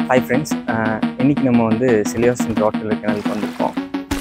Hi friends இன்னைக்கு நம்ம வந்து சிலியாசன் டாக்டர் கிணலுக்கு வந்திருக்கோம்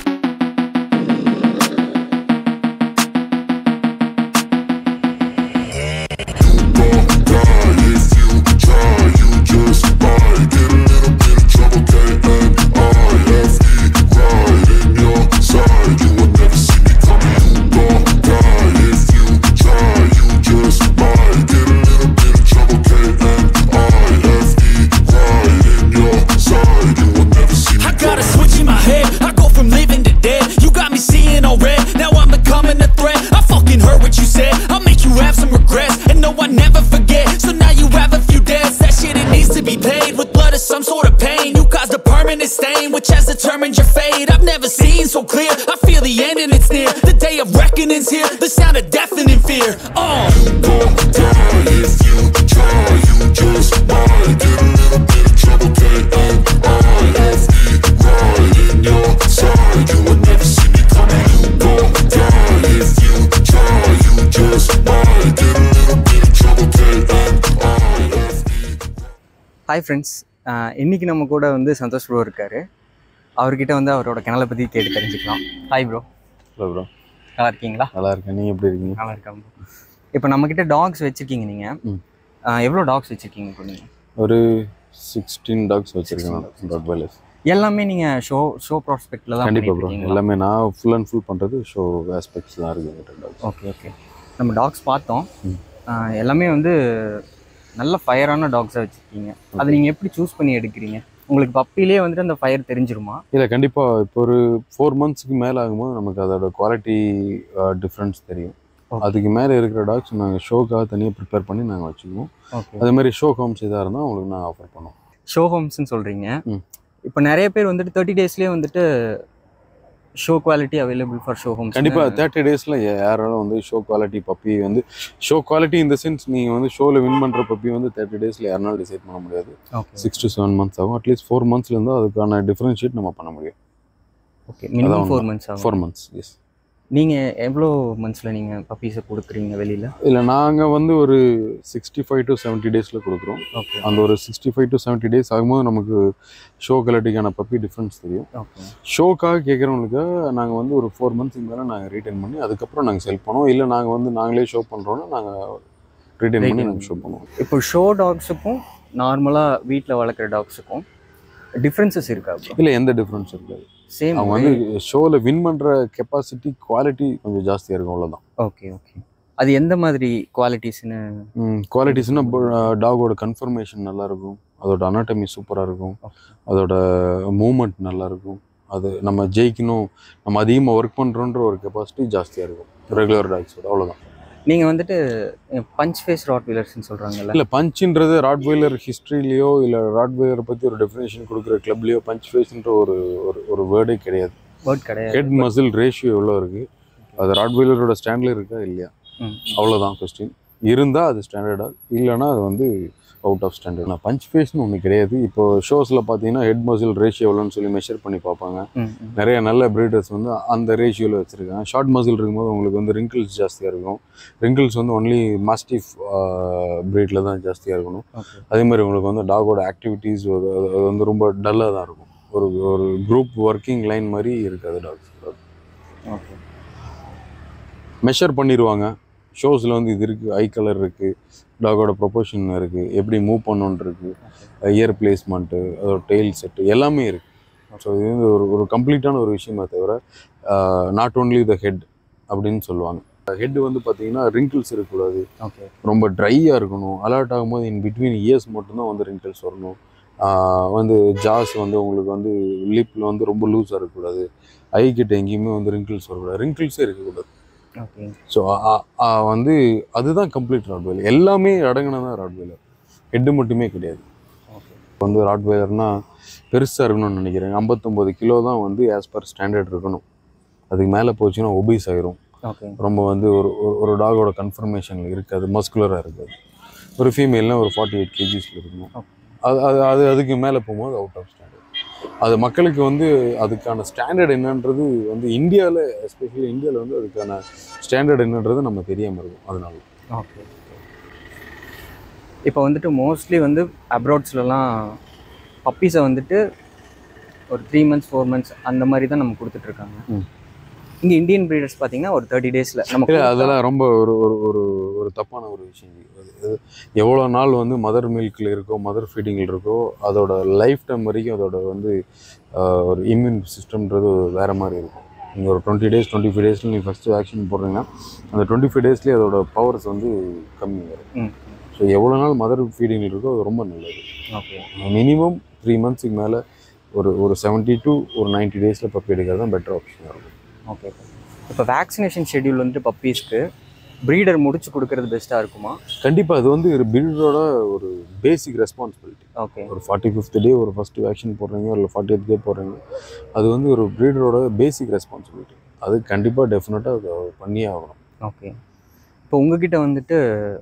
I got a switch in my head. I go from living to dead. You got me seeing all red. Now I'm becoming a threat. I fucking heard what you said. I'll make you have some regrets. And no, I never forget. So now you have a few debts. That shit, it needs to be paid with blood or some sort of pain. You caused a permanent stain, which has determined your fate. I've never seen so clear. I feel the end and it's near. The day of reckoning's here. The sound of deafening fear. Oh. Hi friends இன்னைக்கு நம்ம கூட வந்து Santhosh bro இருக்காரு அவர்கிட்ட வந்து அவரோட கிணலை பற்றி கேட்டு தெரிஞ்சுக்கலாம் ஹாய் ப்ரோ ஹலோ ப்ரோ நல்லா இருக்கீங்களா நல்லா இருக்கேன் நீங்கள் எப்படி இருக்கீங்க நல்லா இருக்கேன் ப்ரோ இப்போ நம்மக்கிட்ட டாக்ஸ் வச்சுருக்கீங்க நீங்கள் ம். எவ்வளோ டாக்ஸ் வச்சுருக்கீங்க இப்போ நீங்கள் ஒரு சிக்ஸ்டீன் டாக்ஸ் வச்சுருக்கேன் டாக் வேலஸ் எல்லாமே நீங்கள் ஷோ ஷோ ப்ராஸ்பெக்டில் தான் கண்டிப்பாக ப்ரோ பண்ணிருக்கீங்களா? எல்லாமே நான் ஃபுல் அண்ட் ஃபுல் பண்ணுறது ஷோ ஆஸ்பெக்ட்ஸ் தான் இருக்குது டாக்ஸ் ஓகே ஓகே நம்ம டாக்ஸ் பார்த்தோம் ம். ஆஹ் எல்லாமே வந்து நல்ல ஃபயரான டாக்ஸாக வச்சுருக்கீங்க அதை நீங்கள் எப்படி சூஸ் பண்ணி எடுக்கிறீங்க உங்களுக்கு பப்பிலே வந்துட்டு அந்த ஃபயர் தெரிஞ்சிருமா இல்லை கண்டிப்பாக இப்போ ஒரு ஃபோர் மந்த்ஸ்க்கு மேலே ஆகும்போது நமக்கு அதோட குவாலிட்டி டிஃப்ரென்ஸ் தெரியும் Okay. அதுக்கு மேலே இருக்கிற டாக்ஸ் நாங்கள் ஷோக்காக தனியாக ப்ரிப்பேர் பண்ணி நாங்கள் வச்சுக்குவோம் ஓகே அதே மாதிரி ஷோ ஹோம்ஸ் இதாக இருந்தால் உங்களுக்கு நான் ஆஃபர் பண்ணுவோம் ஷோ ஹோம்ஸ்னு சொல்கிறீங்க ம். இப்போ நிறைய பேர் வந்துட்டு தேர்ட்டி டேஸ்லேயே வந்துட்டு show quality available for show homes கண்டிப்பாக தேர்ட்டி டேஸில் யாராலும் வந்து ஷோ குவாலிட்டி பப்பி வந்து ஷோ குவாலிட்டி இந்த சென்ஸ் நீங்கள் வந்து ஷோவில் வின் பண்ணுற பப்பி வந்து தேர்ட்டி டேஸில் யாருனாலும் டிசைட் பண்ண முடியாது okay six to seven months ஆகும் அட்லீஸ்ட் ஃபோர் மந்த்ஸ்லேருந்து அதுக்கான டிஃப்ரென்ஷியேட் நம்ம பண்ண முடியும் ஓகே மினிமம் அதான் ஃபோர் மந்த்ஸ் ஆகும் ஃபோர் மந்த்ஸ் எஸ் நீங்கள் எவ்வளோ மந்த்ஸில் நீங்கள் பப்பீஸை கொடுக்குறீங்க வெளியில் இல்லை நாங்கள் வந்து ஒரு சிக்ஸ்டி ஃபைவ் டு செவன்ட்டி டேஸில் கொடுக்குறோம் ஓகே அந்த ஒரு sixty five to seventy days ஆகும்போது நமக்கு ஷோ குவாலிட்டிக்கான பப்பி டிஃப்ரென்ஸ் தெரியும் ஓகே ஷோக்காக கேட்குறவங்களுக்கு நாங்கள் வந்து ஒரு ஃபோர் மந்த்ஸ்க்கு மேலே நாங்கள் ரீட்டைன் பண்ணி அதுக்கப்புறம் நாங்கள் செல் பண்ணுவோம் இல்லை நாங்கள் வந்து நாங்களே ஷோ பண்ணுறோன்னா நாங்கள் ரீட்டைன் பண்ணி Retain நாங்கள் ஷோ பண்ணுவோம் இப்போ ஷோ டாக்ஸுக்கும் நார்மலாக வீட்டில் வளர்க்குற டாக்ஸுக்கும் டிஃப்ரென்சஸ் இருக்கா இல்லை எந்த டிஃப்ரென்ஸ் இருக்காது சேம் அவங்க வந்து ஷோவில் வின் பண்ணுற கெப்பாசிட்டி குவாலிட்டி கொஞ்சம் ஜாஸ்தியாக இருக்கும் அவ்வளோதான் ஓகே ஓகே அது எந்த மாதிரி குவாலிட்டிஸ்னு குவாலிட்டிஸ்னா டாகோட கன்ஃபர்மேஷன் நல்லா இருக்கும் அதோட அனாட்டமி சூப்பராக இருக்கும் Okay. அதோட மூமெண்ட் நல்லா இருக்கும் அது நம்ம ஜெயிக்கணும் நம்ம அதிகமாக ஒர்க் பண்ணுறோன்ற ஒரு கெப்பாசிட்டி ஜாஸ்தியாக இருக்கும் ரெகுலர் டாக்ஸோட அவ்வளோதான் நீங்கள் வந்துட்டு பஞ்ச் ஃபேஸ் ராட் வீலர்ஸ்னு சொல்கிறாங்கல்ல இல்லை பஞ்சுன்றது ராட்வெய்லர் ஹிஸ்ட்ரிலேயோ இல்லை ராட்வெய்லரை பற்றி ஒரு டெஃபினேஷன் கொடுக்குற கிளப்லேயோ பஞ்ச் ஃபேஸ்ன்ற ஒரு ஒரு ஒரு வேர்டே கிடையாது வேர்ட் கிடையாது ஹெட் மசில் ரேஷியோ எவ்வளோ இருக்குது அது ராட்வெய்லரோட ஸ்டாண்டில் இருக்கா இல்லையா ம். அவ்வளோதான் கொஸ்டின் இருந்தால் அது ஸ்டாண்டர்டாக இல்லைன்னா அது வந்து அவுட் ஆஃப் ஸ்டாண்டர்ட் நான் பஞ்ச் ஃபேஸ்னு ஒன்று கிடையாது இப்போ ஷோஸில் பார்த்தீங்கன்னா ஹெட் மசில் ரேஷியோ எவ்வளோன்னு சொல்லி மெஷர் பண்ணி பார்ப்பாங்க ம், ம். நிறைய நல்ல பிரீடர்ஸ் வந்து அந்த ரேஷியோவில் வச்சுருக்காங்க ஷார்ட் மசில் இருக்கும்போது உங்களுக்கு வந்து ரிங்கிள்ஸ் ஜாஸ்தியாக இருக்கும் ரிங்கிள்ஸ் வந்து ஒன்லி மாஸ்டிஃப் ப்ரீடில் தான் ஜாஸ்தியாக இருக்கணும் ஓகே அதே மாதிரி உங்களுக்கு வந்து டாகோட ஆக்டிவிட்டீஸ் அது அது வந்து ரொம்ப டல்லாக தான் இருக்கும் ஒரு ஒரு குரூப் ஒர்க்கிங் லைன் மாதிரி இருக்காது டாக்ஸ் ஓகே மெஷர் பண்ணிடுவாங்க ஷோஸில் வந்து இது இருக்குது ஐ கலர் இருக்குது டாகோட ப்ரொபோஷன் இருக்குது எப்படி மூவ் பண்ணணுன்னு இருக்குது இயர் பிளேஸ்மெண்ட்டு அதோட டெய்ல் செட்டு எல்லாமே இருக்குது ஸோ இது வந்து ஒரு ஒரு கம்ப்ளீட்டான ஒரு விஷயமே தவிர நாட் ஓன்லி த ஹெட் அப்படின்னு சொல்லுவாங்க ஹெட் வந்து பார்த்தீங்கன்னா ரிங்கிள்ஸ் இருக்கக்கூடாது ஓகே ரொம்ப ட்ரையாக இருக்கணும் அலர்ட் ஆகும்போது இன் பிட்வீன் இயர்ஸ் மட்டும்தான் வந்து ரிங்கிள்ஸ் வரணும் ஆஹ் வந்து ஜாஸ் வந்து உங்களுக்கு வந்து லிப்பில் வந்து ரொம்ப லூஸாக இருக்கக்கூடாது ஐ கிட்ட எங்கேயுமே வந்து ரிங்கிள்ஸ் வரக்கூடாது ரிங்கிள்ஸே இருக்கக்கூடாது ஓகே ஸோ வந்து அதுதான் கம்ப்ளீட் ராட்வெயில் எல்லாமே அடங்கினதான் ராட்வெயிலர் ஹெட்டு மட்டுமே கிடையாது ஓகே வந்து ராட்வெயிலர்னா பெருசாக இருக்கணும்னு நினைக்கிறேன் ஐம்பத்தொம்போது கிலோ தான் வந்து ஆஸ் பர் ஸ்டாண்டர்ட் இருக்கணும் அதுக்கு மேலே போச்சுன்னா ஒபீஸ் ஆயிரும் ஓகே ரொம்ப வந்து ஒரு ஒரு- ஒரு டாகோட கன்ஃபர்மேஷன் இருக்காது மஸ்குலராக இருக்காது ஒரு ஃபீமேல்னா ஒரு ஃபார்ட்டி எயிட் கேஜிஸில் இருக்கணும் Okay. அது அது அது அதுக்கு மேலே போகும்போது அவுட் ஆஃப் ஸ்டாண்டர்ட் அது மக்களுக்கு வந்து அதுக்கான ஸ்டாண்டர்ட் என்னன்றது வந்து இந்தியாவில் எஸ்பெஷலி இந்தியாவில் வந்து அதுக்கான ஸ்டாண்டர்ட் என்னன்றது நம்ம தெரியாமல் இருக்கும் அதனால ஓகே இப்போ வந்துட்டு மோஸ்ட்லி வந்து அப்ராட்ஸ்லலாம் பப்பீஸை வந்துட்டு ஒரு த்ரீ மந்த்ஸ் ஃபோர் மந்த்ஸ் அந்த மாதிரி தான் நம்ம கொடுத்துட்ருக்காங்க ம். இங்கே இந்தியன் ப்ரீடர்ஸ் பார்த்தீங்கன்னா ஒரு தேர்ட்டி டேஸில் நம்ம இல்லை அதெல்லாம் ரொம்ப ஒரு ஒரு ஒரு ஒரு தப்பான ஒரு விஷயம் ஜி. அது- அது எவ்வளோ நாள் வந்து மதர் மில்கில் இருக்கோ மதர் ஃபீடிங்கில் இருக்கோ அதோட லைஃப் டைம் வரைக்கும் அதோட வந்து ஆஹ், ஒரு இம்யூன் சிஸ்டம்ன்றது வேறு மாதிரி இருக்கும் நீங்கள் ஒரு டுவெண்ட்டி டேஸ் டுவெண்ட்டி ஃபைவ் டேஸில் நீங்கள் ஃபஸ்ட்டு வேக்சின் போடுறீங்கன்னா அந்த டுவெண்ட்டி ஃபைவ் டேஸ்லேயே அதோட பவர்ஸ் வந்து கம்மி வரும் ம் ஸோ எவ்வளோ நாள் மதர் ஃபீடிங்கில் இருக்கோ அது ரொம்ப நல்லது ஓகே மினிமம் த்ரீ மந்த்ஸுக்கு மேலே ஒரு ஒரு செவன்ட்டி டு ஒரு 90 டேஸில் பப்பி எடுக்கிறது தான் பெட்டர் ஆப்ஷனாக இருக்கும் ஓகே இப்போ வேக்சினேஷன் ஷெட்யூல் வந்துட்டு பப்பீஸ்க்கு ப்ரீடர் முடிச்சு கொடுக்கறது பெஸ்ட்டாக இருக்குமா கண்டிப்பாக அது வந்து ஒரு பில்டரோட ஒரு பேசிக் ரெஸ்பான்சிபிலிட்டி ஓகே ஒரு ஃபார்ட்டி ஃபிஃப்த் டே ஒரு ஃபஸ்ட்டு வேக்சின் போடுறீங்க இல்லை ஃபார்ட்டி டே போடுறீங்க அது வந்து ஒரு ப்ரீடரோட பேசிக் ரெஸ்பான்சிபிலிட்டி அது கண்டிப்பாக டெஃபினட்டாக அது அவர் பண்ணியே ஆகணும் ஓகே இப்போ உங்ககிட்ட வந்துட்டு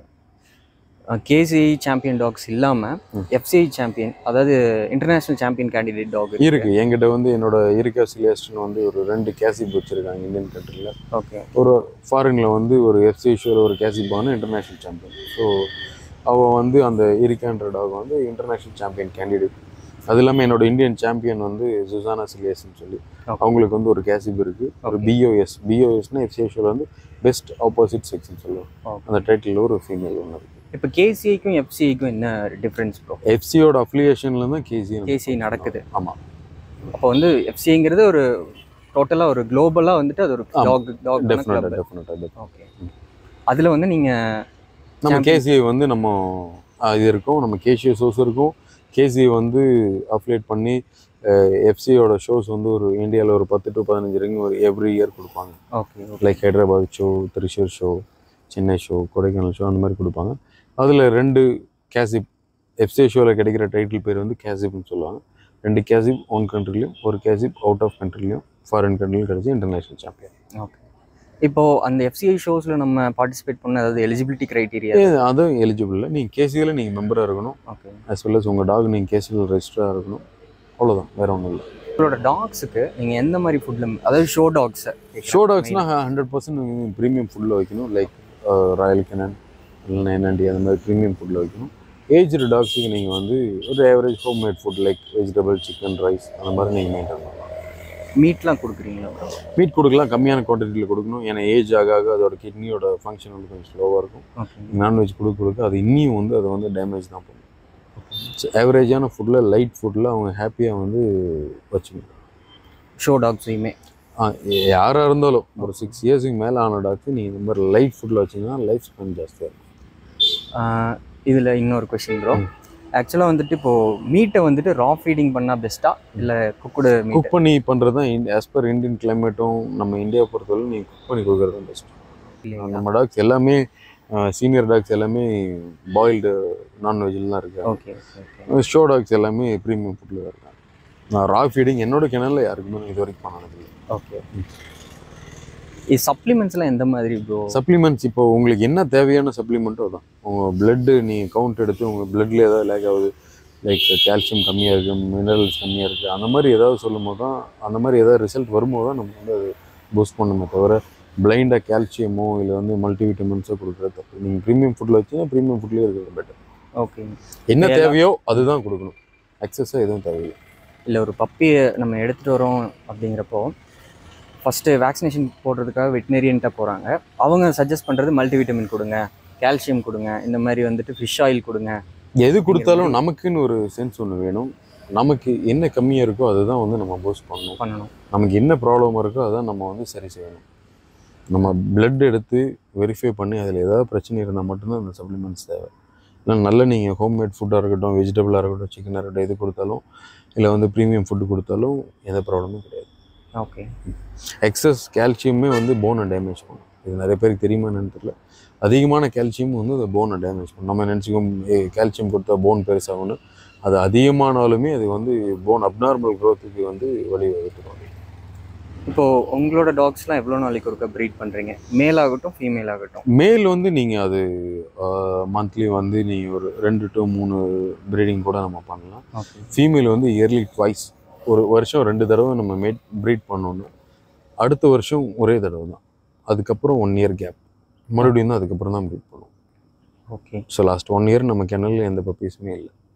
கேசிஐ சாம்பியன் டாக்ஸ் இல்லாமல் ம். எஃப்சிஐ சாம்பியன் அதாவது இன்டர்நேஷ்னல் சாம்பியன் கேண்டிடேட் டாக் இருக்கு என்கிட்ட வந்து என்னோட இருக்கா சிலியஸ்டன் வந்து ஒரு ரெண்டு கேசிப் வச்சிருக்காங்க இந்தியன் கண்ட்ரியில் ஓகே ஒரு ஃபாரினில் வந்து ஒரு எஃப்சி ஷோர் ஒரு கேசிப்பான இன்டர்நேஷ்னல் சாம்பியன் ஸோ அவள் வந்து அந்த இருக்கான்ற டாக் வந்து இன்டர்நேஷ்னல் சாம்பியன் கேண்டிடேட் அது இல்லாமல் என்னோட இந்தியன் சாம்பியன் வந்து சுசானா சிலியஸ்ன்னு சொல்லி Okay. அவங்களுக்கு வந்து ஒரு கேசிப் இருக்குது ஒரு Okay. பிஓஎஸ் பிஓஎஸ்னா எஃப்சி ஷோவில் வந்து பெஸ்ட் ஆப்போசிட் செக்ஸ்னு சொல்லுவோம் Okay. அந்த டைட்டில் ஒரு ஃபீமேல் ஒன்று இருக்குது இப்போ கேசிஐக்கும் எஃப்சிஐக்கும் என்ன டிஃப்ரென்ஸ் ப்ரோ எஃப்சியோட அஃபிலியேஷனில் தான் கேசி கேசிஐ நடக்குது ஆமாம் அப்போ வந்து எஃப்சிஐங்கிறது ஒரு டோட்டலாக ஒரு குளோபலாக வந்துட்டு அது ஒரு ஆமா. டாக் டாக் டெஃபினட்டாக டெஃபினட்டாக ஓகே அதில் வந்து நீங்கள் நம்ம Champion. கேசிஐ வந்து நம்ம ஆ, இது இருக்கும் நம்ம கேசிஐ ஷோஸ் இருக்கும் கேசிஐ வந்து அப்ளேட் பண்ணி எஃப்சியோட ஷோஸ் வந்து ஒரு இந்தியாவில் ஒரு பத்து டு பதினஞ்சு வரைக்கும் ஒரு எவ்ரி இயர் கொடுப்பாங்க okay okay like Hyderabad show Thrissur show Chennai show Kodaikanal show அந்த மாதிரி கொடுப்பாங்க அதில் ரெண்டு கேசிப் எஃப்சிஐ ஷோவில் கிடைக்கிற டைட்டில் பேர் வந்து கேசிப்னு சொல்லுவாங்க ரெண்டு கேசிப் ஓன் கண்ட்ரிலையும் ஒரு கேசிப் அவுட் ஆஃப் கண்ட்ரிலையும் ஃபாரின் கண்ட்ரிலையும் கிடைச்சி இன்டர்நேஷனல் சாம்பியன் ஓகே இப்போ அந்த எஃப்சிஐ ஷோஸில் நம்ம பார்ட்டிசிபேட் பண்ண அதாவது எலிஜிபிலிட்டி க்ரைட்டீரியா அதுவும் எலிஜிபிள் இல்லை நீங்கள் கேசியில் நீங்கள் மெம்பராக இருக்கணும் ஓகே as well as உங்கள் டாக் நீங்கள் கேசில் ரெஜிஸ்டராக இருக்கணும் அவ்வளோதான் வேற ஒன்றும் இல்லை உங்களோட டாக்ஸுக்கு நீங்கள் எந்த மாதிரி ஃபுட்டில் அதாவது ஷோ டாக்ஸை ஷோ டாக்ஸ்னா ஹண்ட்ரட் பர்சன்ட் ப்ரீமியம் ஃபுட்டில் வைக்கணும் லைக் ராயல் கெனன் இல்லைன்னா என்என்டி அந்த மாதிரி ப்ரீமியம் ஃபுட்டில் வைக்கணும் ஏஜ்டு டாக்ஸுக்கு நீங்கள் வந்து ஒரு average home made food like vegetable chicken rice அந்த மாதிரி நீங்கள் மெயின்டைன் பண்ணலாம் மீட்லாம் கொடுக்குறீங்களா bro? மீட் கொடுக்கலாம் கம்மியான குவான்டிட்டியில் கொடுக்கணும் ஏன்னா ஏஜ் ஆக ஆக அதோட கிட்னியோட ஃபங்க்ஷன் வந்து கொஞ்சம் ஸ்லோவாக இருக்கும் ஓகே நான்வெஜ் கொடுக்க கொடுக்க அது இன்னியும் வந்து அதை வந்து டேமேஜ் தான் பண்ணும் ஆவரேஜான ஃபுட்டில் லைட் ஃபுட்டில் அவங்க ஹாப்பியாக வந்து வச்சுக்கணும் ஷோ டாக்ஸையுமே ஆ, யாராக இருந்தாலும் ஒரு சிக்ஸ் இயர்ஸுக்கு மேலே ஆன டாக்டர் நீங்கள் இந்த மாதிரி லைட் ஃபுட்டில் வச்சிங்கன்னா லைஃப் ஸ்பென் ஜாஸ்தியாக இருக்கும் இதில் இன்னொரு கொஷின் ப்ரோ ஆக்சுவலாக வந்துட்டு இப்போது மீட்டை வந்துட்டு ரா ஃபீடிங் பண்ணால் பெஸ்ட்டா இல்லை குக்குடு மீட் குக் பண்ணி பண்ணுறது தான் ஆஸ் பர் இந்தியன் கிளைமேட்டும் நம்ம இந்தியாவை பொறுத்தவரை நீங்கள் குக் பண்ணி கொடுக்குறது தான் பெஸ்ட் இல்லைங்களா நம்ம டாக்ஸ் எல்லாமே சீனியர் டாக்ஸ் எல்லாமே பாயில்டு நான்வெஜ்லாம் தான் இருக்காங்க ஓகே ஓகே ஷோ டாக்ஸ் எல்லாமே ப்ரீமியம் ஃபுட்டில் தான் இருக்காங்க நான் ரா ஃபீடிங் என்னோட கிணறுல யாருக்குமே நான் இது வரைக்கும் பண்ணதில்லை ஓகே இது சப்ளிமெண்ட்ஸ்லாம் எந்த மாதிரி ப்ரோ சப்ளிமெண்ட்ஸ் இப்போ உங்களுக்கு என்ன தேவையான சப்ளிமெண்ட்டோ அதான் உங்கள் பிளட்டு நீங்கள் கவுண்ட் எடுத்து உங்கள் பிளட்ல ஏதாவது லேக் ஆகுது லைக் கால்சியம் கம்மியாக இருக்குது மினரல்ஸ் கம்மியாக இருக்குது அந்த மாதிரி ஏதாவது சொல்லும் போது தான் அந்த மாதிரி ஏதாவது ரிசல்ட் வரும்போது தான் நம்ம வந்து அது பூஸ்ட் பண்ணுமே தவிர பிளைண்டாக கால்சியமோ இல்லை வந்து மல்டிவிட்டமின்ஸோ கொடுக்குறது தப்பு நீங்கள் ப்ரீமியம் ஃபுட்டில் வச்சுன்னா ப்ரீமியம் ஃபுட்லேயே இருக்கிறது பெட்டர் ஓகே என்ன இதெல்லாம் தேவையோ அதுதான் கொடுக்கணும் எக்ஸஸாக எதுவும் தேவையில்லை இல்லை ஒரு பப்பியை நம்ம எடுத்துகிட்டு வரோம் அப்படிங்கிறப்போ ஃபஸ்ட்டு வேக்சினேஷன் போடுறதுக்காக வெட்டினரியன்ட்ட போகிறாங்க அவங்க சஜஸ்ட் பண்ணுறது மல்டிவிட்டமின் கொடுங்க கால்சியம் கொடுங்க இந்த மாதிரி வந்துட்டு ஃபிஷ் ஆயில் கொடுங்க எது கொடுத்தாலும் நமக்குன்னு ஒரு சென்ஸ் ஒன்று வேணும் நமக்கு என்ன கம்மியாக இருக்கோ அதுதான் வந்து நம்ம பூஸ்ட் பண்ணணும் பண்ணணும் நமக்கு என்ன ப்ராப்ளம் இருக்கோ அதான் நம்ம வந்து சரி செய்யணும் நம்ம blood எடுத்து வெரிஃபை பண்ணி அதில் ஏதாவது பிரச்சனை இருந்தால் மட்டும்தான் அந்த சப்ளிமெண்ட்ஸ் தேவை இல்லை நல்ல நீங்கள் ஹோம்மேட் ஃபுட்டாக இருக்கட்டும் வெஜிடபிளாக இருக்கட்டும் சிக்கனாக இருக்கட்டும் எது கொடுத்தாலும் இல்லை வந்து ப்ரீமியம் ஃபுட்டு கொடுத்தாலும் எந்த ப்ராப்ளமும் கிடையாது ஓகே எக்ஸஸ் கால்சியமே வந்து போனை டேமேஜ் பண்ணும் இது நிறைய பேருக்கு தெரியுமா என்னன்னு தெரியல அதிகமான கால்சியம் வந்து அந்த போனை டேமேஜ் பண்ணும் நம்ம நினச்சிக்கோம் கால்சியம் கொடுத்தா போன் பெருசாகும்னு அது அதிகமானாலுமே அது வந்து போன் அப்நார்மல் க்கு வந்து வழிவகுத்துரும் இப்போது உங்களோட டாக்ஸ்லாம் எவ்வளோ நாளைக்கு ஒருக்கா ப்ரீட் பண்ணுறீங்க மேல் ஆகட்டும் ஃபீமேல் ஆகட்டும் மேல் வந்து நீங்கள் அது மந்த்லி வந்து நீங்கள் ஒரு ரெண்டு டு மூணு ப்ரீடிங் கூட நம்ம பண்ணலாம் ஓகே ஃபீமேல் வந்து இயர்லி ட்வைஸ் ஒரு வருஷம் ரெண்டு தடவை நம்ம மேட் ப்ரீட் பண்ணணும் அடுத்த வருஷம் ஒரே தடவை தான் அதுக்கப்புறம் ஒன் இயர் கேப் மறுபடியும் தான் அதுக்கப்புறம் தான் ப்ரீட் பண்ணுவோம் okay so last one year நம்ம கிணல்ல எந்த பப்பீஸுமே இல்லை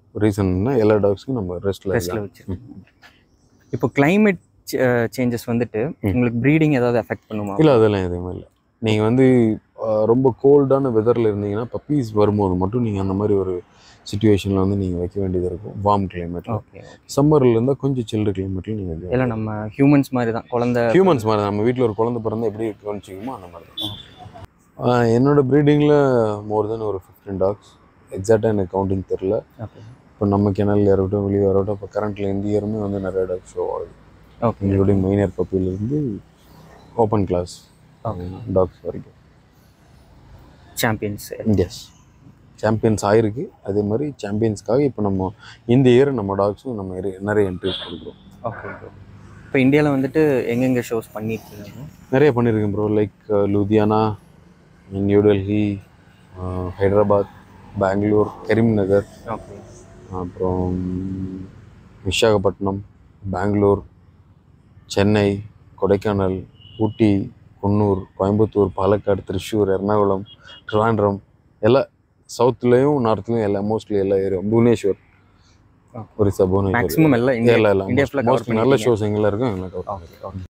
ரீசன்னா எல்லா டாக்ஸ்க்கும் நம்ம ரெஸ்ட்டில் ரெஸ்ட்டில் வச்சிருக்கோம் இப்போ climate சேஞ்சஸ் வந்துட்டு உங்களுக்கு ப்ரீடிங் ஏதாவது எஃபெக்ட் பண்ணுமா இல்லை அதெல்லாம் எதுவுமே இல்லை நீங்கள் வந்து ஆஹ், ரொம்ப கோல்டான வெதரில் இருந்தீங்கன்னா பப்பீஸ் வரும்போது மட்டும் நீங்கள் அந்த மாதிரி ஒரு சுச்சுவேஷனில் வந்து நீங்கள் வைக்க வேண்டியது இருக்கும் வார்ம் கிளைமேட்டில் ஓகே சம்மரில் இருந்தால் கொஞ்சம் சில்டு கிளைமேட்டில் நீங்கள் இல்லை நம்ம ஹியூமன்ஸ் மாதிரி தான் குழந்தை ஹியூமன்ஸ் மாதிரி தான். நம்ம வீட்டில் ஒரு குழந்தை பிறந்தா எப்படி கவனிச்சிக்குமோ அந்த மாதிரி தான் ஆஹ், என்னோட ப்ரீடிங்கில் மோர் தென் ஒரு ஃபிஃப்டீன் டாக்ஸ் எக்ஸாக்டாக எனக்கு கவுண்டிங் தெரில ஓகே இப்போ நம்ம கிணல் இருக்கட்டும் வெளியே வரட்டும் இப்போ கரண்ட்டில் இந்த இயருமே வந்து நிறைய டாக்ஸ் ஷோ ஆகுது ஓகே இன்க்ளூடிங் மைனர் பப்பிலேருந்து ஓப்பன் கிளாஸ் டாக்ஸ் வரைக்கும் சாம்பியன்ஸ் எஸ் சாம்பியன்ஸ் ஆயிருக்கு அதே மாதிரி சாம்பியன்ஸ்க்காக இப்போ நம்ம இந்த இயர் நம்ம டாக்ஸும் நம்ம நிறைய- நிறைய என்ட்ரிஸ் கொடுக்குறோம் ஓகே இப்போ இந்தியாவில் வந்துட்டு எங்கெங்கே ஷோஸ் பண்ணியிருக்கீங்க நிறைய பண்ணியிருக்கேன் bro like Ludhiana new Delhi Hyderabad Bangalore Karimnagar okay அப்புறம் விசாகப்பட்டினம் பெங்களூர் சென்னை கொடைக்கானல் ஊட்டி குன்னூர் கோயம்புத்தூர் பாலக்காடு திருச்சூர் எர்ணாகுளம் ட்ரிவாண்ட்ரம் எல்லா சவுத்துலேயும் நார்த்லேயும் எல்லா மோஸ்ட்லி எல்லா ஏரியா புவனேஸ்வர் ஆ. ஒரிசா புவனேஸ்வர் மேக்ஸிமம் எல்லாம் இந்தியா எல்லாம் எல்லாம் இந்தியா ஃபுல்லாக கவர் மோஸ்ட்லி நல்ல ஷோஸ் எங்கெல்லாம் இருக்கும் எங்கெல்லாம் cover ஓகே ஓகே